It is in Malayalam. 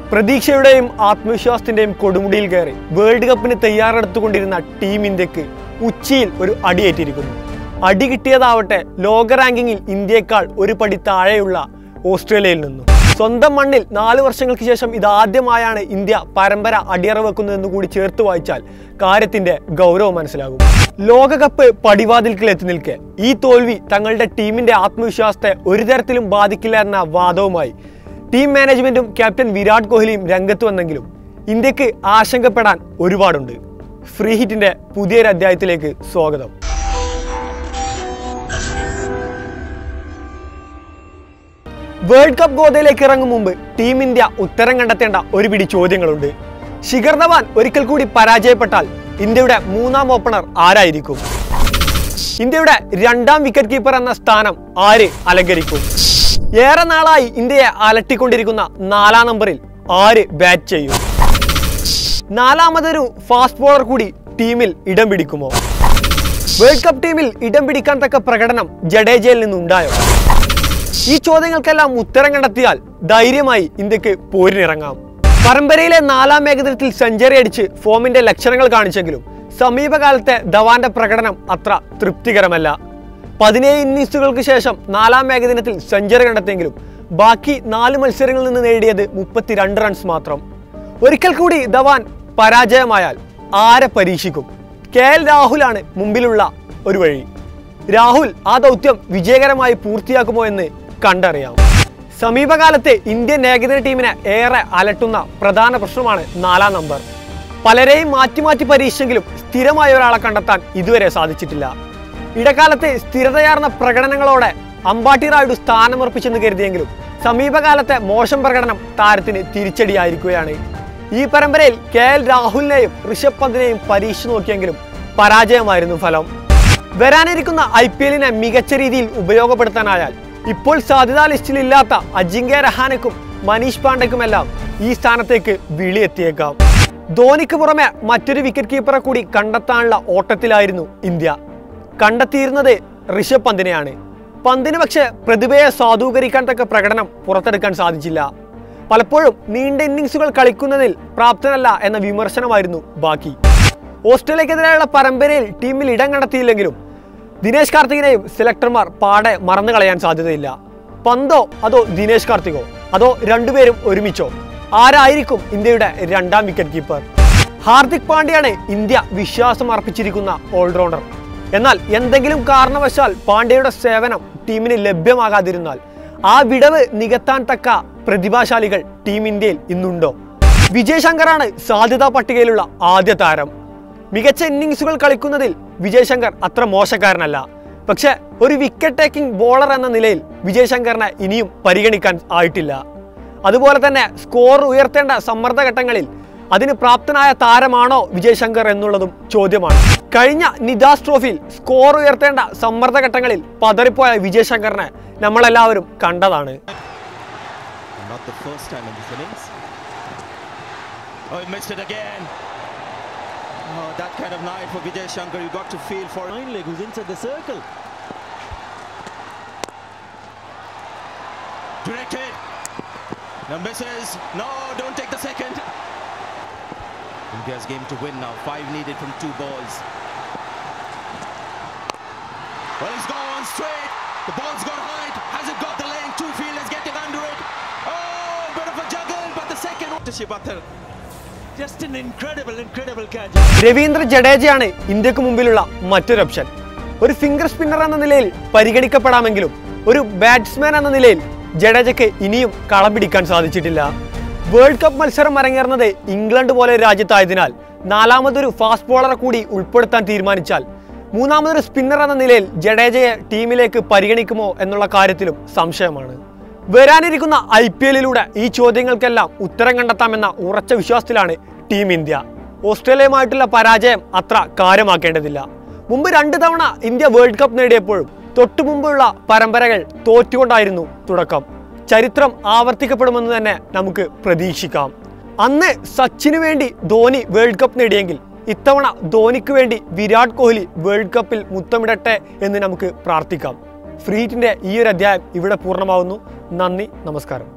പ്രതീക്ഷയുടെയും ആത്മവിശ്വാസത്തിന്റെയും കൊടുമുടിയിൽ കയറി വേൾഡ് കപ്പിന് തയ്യാറെടുത്തുകൊണ്ടിരുന്ന ടീം ഇന്ത്യക്ക് ഉച്ചിയിൽ ഒരു അടിയേറ്റിരിക്കുന്നു അടി കിട്ടിയതാവട്ടെ ലോക റാങ്കിങ്ങിൽ ഇന്ത്യയെക്കാൾ ഒരു പടി താഴെയുള്ള ഓസ്ട്രേലിയയിൽ നിന്നും സ്വന്തം മണ്ണിൽ നാല് വർഷങ്ങൾക്ക് ശേഷം ഇതാദ്യമായാണ് ഇന്ത്യ പരമ്പര അടിയറ വെക്കുന്നതെന്ന് കൂടി ചേർത്ത് വായിച്ചാൽ കാര്യത്തിന്റെ ഗൗരവം മനസ്സിലാകും ലോകകപ്പ് പടിവാതിൽക്കിൽ എത്തി നിൽക്കെ ഈ തോൽവി തങ്ങളുടെ ടീമിന്റെ ആത്മവിശ്വാസത്തെ ഒരു തരത്തിലും ബാധിക്കില്ല എന്ന വാദവുമായി ടീം മാനേജ്മെന്റും ക്യാപ്റ്റൻ വിരാട് കോഹ്ലിയും രംഗത്ത് വന്നെങ്കിലും ഇന്ത്യക്ക് ആശങ്കപ്പെടാൻ ഒരുപാടുണ്ട് ഫ്രീ ഹിറ്റിന്റെ പുതിയൊരു അധ്യായത്തിലേക്ക് സ്വാഗതം വേൾഡ് കപ്പ് ഗോതയിലേക്ക് ഇറങ്ങും മുമ്പ് ടീം ഇന്ത്യ ഉത്തരം കണ്ടെത്തേണ്ട ഒരു പിടി ചോദ്യങ്ങളുണ്ട് ശിഖർ ധവാൻ ഒരിക്കൽ കൂടി പരാജയപ്പെട്ടാൽ ഇന്ത്യയുടെ മൂന്നാം ഓപ്പണർ ആരായിരിക്കും ഇന്ത്യയുടെ രണ്ടാം വിക്കറ്റ് കീപ്പർ എന്ന സ്ഥാനം ആര് അലങ്കരിക്കും ഏറെ നാളായി ഇന്ത്യയെ അലട്ടിക്കൊണ്ടിരിക്കുന്ന നാലാം നമ്പറിൽ ആര് ബാറ്റ് ചെയ്യും നാലാമതൊരു ഫാസ്റ്റ് ബോളർ കൂടി ടീമിൽ ഇടം പിടിക്കുമോ വേൾഡ് കപ്പ് ടീമിൽ ഇടം പിടിക്കാൻ തക്ക പ്രകടനം ജഡേജയിൽ നിന്നുണ്ടായോ ഈ ചോദ്യങ്ങൾക്കെല്ലാം ഉത്തരം കണ്ടെത്തിയാൽ ധൈര്യമായി ഇന്ത്യക്ക് പോരിനിറങ്ങാം പരമ്പരയിലെ നാലാം ഏകദിനത്തിൽ സെഞ്ചുറി അടിച്ച് ഫോമിന്റെ ലക്ഷണങ്ങൾ കാണിച്ചെങ്കിലും സമീപകാലത്തെ ധവാന്റെ പ്രകടനം അത്ര തൃപ്തികരമല്ല പതിനേഴ് ഇന്നിംഗ്സുകൾക്ക് ശേഷം നാലാം ഏകദിനത്തിൽ സെഞ്ചുറി കണ്ടെത്തിയെങ്കിലും ബാക്കി നാല് മത്സരങ്ങളിൽ നിന്ന് നേടിയത് മുപ്പത്തിരണ്ട് റൺസ് മാത്രം ഒരിക്കൽ കൂടി ധവാൻ പരാജയമായാൽ ആരെ പരീക്ഷിക്കും കെ എൽ രാഹുലാണ് മുമ്പിലുള്ള ഒരു വഴി രാഹുൽ ആ ദൗത്യം വിജയകരമായി പൂർത്തിയാക്കുമോ എന്ന് കണ്ടറിയാം സമീപകാലത്തെ ഇന്ത്യൻ ഏകദിന ടീമിനെ ഏറെ അലട്ടുന്ന പ്രധാന പ്രശ്നമാണ് നാലാം നമ്പർ പലരെയും മാറ്റി മാറ്റി പരീക്ഷിച്ചെങ്കിലും സ്ഥിരമായ ഒരാളെ കണ്ടെത്താൻ ഇതുവരെ സാധിച്ചിട്ടില്ല ഇടക്കാലത്തെ സ്ഥിരതയാർന്ന പ്രകടനങ്ങളോടെ അമ്പാട്ടി റായുഡു സ്ഥാനമുറപ്പിച്ചെന്ന് കരുതിയെങ്കിലും സമീപകാലത്തെ മോശം പ്രകടനം താരത്തിന് തിരിച്ചടിയായിരിക്കുകയാണ് ഈ പരമ്പരയിൽ കെ എൽ രാഹുലിനെയും ഋഷഭ് പന്തിനെയും പരീക്ഷിച്ചു നോക്കിയെങ്കിലും പരാജയമായിരുന്നു ഫലം വരാനിരിക്കുന്ന ഐ പി എല്ലിനെ മികച്ച രീതിയിൽ ഉപയോഗപ്പെടുത്താനായാൽ ഇപ്പോൾ സാധ്യതാ ലിസ്റ്റിൽ ഇല്ലാത്ത അജിങ്ക്യ രഹാനക്കും മനീഷ് പാണ്ഡയ്ക്കുമെല്ലാം ഈ സ്ഥാനത്തേക്ക് വിളിയെത്തിയേക്കാം ധോനിക്ക് പുറമെ മറ്റൊരു വിക്കറ്റ് കീപ്പറെ കൂടി കണ്ടെത്താനുള്ള ഓട്ടത്തിലായിരുന്നു ഇന്ത്യ കണ്ടെത്തിയിരുന്നത് ഋഷഭ് പന്തിനെയാണ് പന്തിന് പക്ഷേ പ്രതിഭയെ സ്വാധൂകരിക്കാൻ തക്ക പ്രകടനം പുറത്തെടുക്കാൻ സാധിച്ചില്ല പലപ്പോഴും നീണ്ട ഇന്നിങ്സുകൾ കളിക്കുന്നതിൽ പ്രാപ്തനല്ല എന്ന വിമർശനമായിരുന്നു ബാക്കി ഓസ്ട്രേലിയക്കെതിരെയുള്ള പരമ്പരയിൽ ടീമിൽ ഇടം കണ്ടെത്തിയില്ലെങ്കിലും ദിനേശ് കാർത്തികിനെയും സെലക്ടർമാർ പാടെ മറന്നു കളയാൻ സാധ്യതയില്ല പന്തോ അതോ ദിനേശ് കാർത്തികോ അതോ രണ്ടുപേരും ഒരുമിച്ചോ ആരായിരിക്കും ഇന്ത്യയുടെ രണ്ടാം വിക്കറ്റ് കീപ്പർ ഹാർദിക് പാണ്ഡ്യയാണ് ഇന്ത്യ വിശ്വാസം അർപ്പിച്ചിരിക്കുന്ന ഓൾറൗണ്ടർ എന്നാൽ എന്തെങ്കിലും കാരണവശാൽ പാണ്ഡ്യയുടെ സേവനം ടീമിന് ലഭ്യമാകാതിരുന്നാൽ ആ വിടവ് നികത്താൻ തക്ക പ്രതിഭാശാലികൾ ടീം ഇന്ത്യയിൽ ഇന്നുണ്ടോ വിജയ് ശങ്കറാണ് സാധ്യതാ പട്ടികയിലുള്ള ആദ്യ താരം മികച്ച ഇന്നിങ്സുകൾ കളിക്കുന്നതിൽ വിജയ് ശങ്കർ അത്ര മോശക്കാരനല്ല പക്ഷെ ഒരു വിക്കറ്റ് ടേക്കിംഗ് ബോളർ എന്ന നിലയിൽ വിജയ് ശങ്കറിനെ ഇനിയും പരിഗണിക്കാൻ ആയിട്ടില്ല അതുപോലെ തന്നെ സ്കോർ ഉയർത്തേണ്ട സമ്മർദ്ദ ഘട്ടങ്ങളിൽ അതിന് പ്രാപ്തനായ താരമാണോ വിജയ് ശങ്കർ എന്നുള്ളതും ചോദ്യമാണ് കഴിഞ്ഞ നിദാസ് ട്രോഫിയിൽ സ്കോർ ഉയർത്തേണ്ട സമ്മർദ്ദ ഘട്ടങ്ങളിൽ പതറിപ്പോയ വിജയ് ശങ്കറിനെ നമ്മളെല്ലാവരും കണ്ടതാണ് Not the first time in this innings. Oh, he missed it again. Oh, that kind of night for Vijay Shankar, you got to feel for. Nine leg who's inside the circle. Directed. Now misses. No, don't take the second. India's game to win now. Five needed from two balls. Well, he's gone straight. The ball's got height. Has it got the length? Two fielders getting under it. Oh, bit of a juggle, but the second. To Shibathar. Just an incredible, incredible catch. Ravindra ജഡേജയാണ് ഇന്ത്യക്ക് മുമ്പിലുള്ള മറ്റൊരു ഓപ്ഷൻ ഒരു ഫിംഗർ സ്പിന്നർ എന്ന നിലയിൽ പരിഗണിക്കപ്പെടാമെങ്കിലും ഒരു ബാറ്റ്സ്മാൻ എന്ന നിലയിൽ ജഡേജയ്ക്ക് ഇനിയും കളം പിടിക്കാൻ സാധിച്ചിട്ടില്ല വേൾഡ് കപ്പ് മത്സരം അരങ്ങേറുന്നത് ഇംഗ്ലണ്ട് പോലെ രാജ്യത്തായതിനാൽ നാലാമതൊരു ഫാസ്റ്റ് ബോളറെ കൂടി ഉൾപ്പെടുത്താൻ തീരുമാനിച്ചാൽ മൂന്നാമതൊരു സ്പിന്നർ എന്ന നിലയിൽ ജഡേജയെ ടീമിലേക്ക് പരിഗണിക്കുമോ എന്നുള്ള കാര്യത്തിലും സംശയമാണ് വരാനിരിക്കുന്ന ഐ പി എല്ലിലൂടെ ഈ ചോദ്യങ്ങൾക്കെല്ലാം ഉത്തരം കണ്ടെത്താമെന്ന ഉറച്ച വിശ്വാസത്തിലാണ് ടീം ഇന്ത്യ ഓസ്ട്രേലിയയുമായിട്ടുള്ള പരാജയം അത്ര കാര്യമാക്കേണ്ടതില്ല മുമ്പ് രണ്ട് തവണ ഇന്ത്യ വേൾഡ് കപ്പ് നേടിയപ്പോഴും തൊട്ടു മുമ്പുള്ള പരമ്പരകൾ തോറ്റുകൊണ്ടായിരുന്നു തുടക്കം ചരിത്രം ആവർത്തിക്കപ്പെടുമെന്ന് തന്നെ നമുക്ക് പ്രതീക്ഷിക്കാം അന്ന് സച്ചിന് വേണ്ടി ധോനി വേൾഡ് കപ്പ് നേടിയെങ്കിൽ ഇത്തവണ ധോനിക്ക് വേണ്ടി വിരാട് കോഹ്ലി വേൾഡ് കപ്പിൽ മുത്തമിടട്ടെ എന്ന് നമുക്ക് പ്രാർത്ഥിക്കാം ഫ്രീറ്റിന്റെ ഈ ഒരു അധ്യായം ഇവിടെ പൂർണ്ണമാവുന്നു നന്ദി നമസ്കാരം